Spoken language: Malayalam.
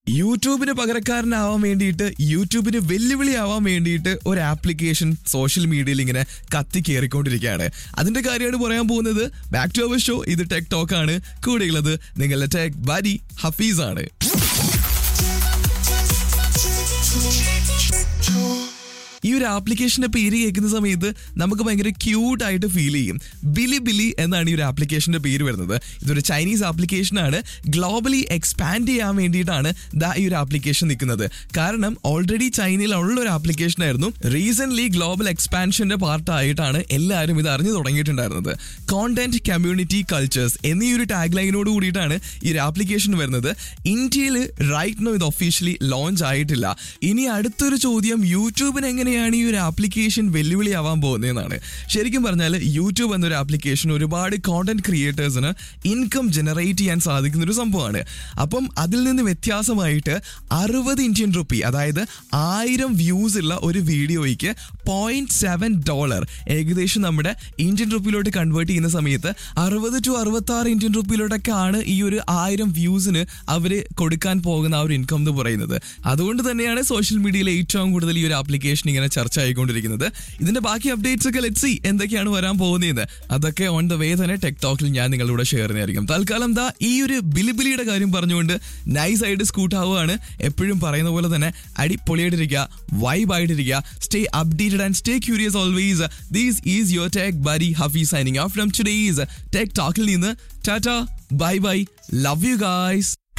യൂട്യൂബിന് പകരക്കാരനാവാൻ വേണ്ടിയിട്ട് യൂട്യൂബിന് വെല്ലുവിളിയാവാൻ വേണ്ടിയിട്ട് ഒരു ആപ്ലിക്കേഷൻ സോഷ്യൽ മീഡിയയിൽ ഇങ്ങനെ കത്തി കയറിക്കൊണ്ടിരിക്കുകയാണ് അതിന്റെ കാര്യമാണ് പറയാൻ പോകുന്നത് ബാക്ക് ടു അവർ ഷോ ഇത് ടെക് ടോക്ക് ആണ് കൂടെയുള്ളത് നിങ്ങളുടെ ടെക് ബരി ഹഫീസ് ആണ് ഈ ഒരു ആപ്ലിക്കേഷന്റെ പേര് കേൾക്കുന്ന സമയത്ത് നമുക്ക് ഭയങ്കര ക്യൂട്ട് ആയിട്ട് ഫീൽ ചെയ്യും ബിലി ബിലി എന്നാണ് ഈ ഒരു ആപ്ലിക്കേഷന്റെ പേര് വരുന്നത് ഇതൊരു ചൈനീസ് ആപ്ലിക്കേഷൻ ആണ് ഗ്ലോബലി എക്സ്പാൻഡ് ചെയ്യാൻ വേണ്ടിയിട്ടാണ് ദാ ഈ ഒരു ആപ്ലിക്കേഷൻ നിൽക്കുന്നത് കാരണം ഓൾറെഡി ചൈനയിൽ ഉള്ള ഒരു ആപ്ലിക്കേഷൻ ആയിരുന്നു റീസെന്റ് ഗ്ലോബൽ എക്സ്പാൻഷന്റെ പാർട്ടായിട്ടാണ് എല്ലാവരും ഇത് അറിഞ്ഞു തുടങ്ങിയിട്ടുണ്ടായിരുന്നത് കോണ്ടന്റ് കമ്മ്യൂണിറ്റി കൾച്ചേഴ്സ് എന്നീ ഒരു ടാഗ് ലൈനോട് കൂടിയിട്ടാണ് ഈ ഒരു ആപ്ലിക്കേഷൻ വരുന്നത് ഇന്ത്യയിൽ റൈറ്റ് നോ ഇത് ഒഫീഷ്യലി ലോഞ്ച് ആയിട്ടില്ല ഇനി അടുത്തൊരു ചോദ്യം യൂട്യൂബിന് എങ്ങനെയാണ് ഈ ഒരു ആപ്ലിക്കേഷൻ വെല്ലുവിളിയാവാൻ പോകുന്നതെന്നാണ് ശരിക്കും പറഞ്ഞാൽ യൂട്യൂബ് എന്നൊരു ആപ്ലിക്കേഷൻ ഒരുപാട് കോണ്ടന്റ് ക്രിയേറ്റേഴ്സിന് ഇൻകം ജനറേറ്റ് ചെയ്യാൻ സാധിക്കുന്ന ഒരു സംഭവമാണ് അപ്പം അതിൽ നിന്ന് വ്യത്യാസമായിട്ട് അറുപത് ഇന്ത്യൻ റുപ്പി അതായത് ആയിരം വ്യൂസ് ഉള്ള ഒരു വീഡിയോയ്ക്ക് പോയിന്റ് സെവൻ ഡോളർ ഏകദേശം നമ്മുടെ ഇന്ത്യൻ റുപ്പിയിലോട്ട് കൺവേർട്ട് ചെയ്യുന്ന സമയത്ത് അറുപത് ടു അറുപത്തി ആറ് ഇന്ത്യൻ റുപ്പിയിലോട്ടൊക്കെ ആണ് ഈ ഒരു ആയിരം വ്യൂസിന് അവർ കൊടുക്കാൻ പോകുന്ന ആ ഒരു ഇൻകം എന്ന് പറയുന്നത് അതുകൊണ്ട് തന്നെയാണ് സോഷ്യൽ മീഡിയയിൽ ഏറ്റവും കൂടുതൽ ഈ ഒരു ആപ്ലിക്കേഷൻ ഇങ്ങനെ ചർച്ച ആയിക്കൊണ്ടിരിക്കുന്നത് ഇതിന്റെ ബാക്കി അപ്ഡേറ്റ്സ് ഒക്കെ ലെറ്റ് സി എന്തൊക്കെയാണ് വരാൻ പോകുന്നത് അതൊക്കെ ഓൺ ദ വേ തന്നെ ടെക് ടോക്കിൽ ഞാൻ നിങ്ങളുടെ ഷെയർ ചെയ്യുന്നതായിരിക്കും തൽക്കാലം ദാ ഈ ഒരു ബിലിബിലിയുടെ കാര്യം പറഞ്ഞുകൊണ്ട് നൈസ് ആയിട്ട് സ്കൂട്ട് ആവുകയാണ് എപ്പോഴും പറയുന്ന പോലെ തന്നെ അടിപൊളിയായിട്ടിരിക്കുക വൈബ് ആയിട്ടിരിക്കുക stay updated and stay curious always this is your tech buddy Hafee signing off from today's tech ടോക്കിൽ നിന്ന് tata bye bye love you guys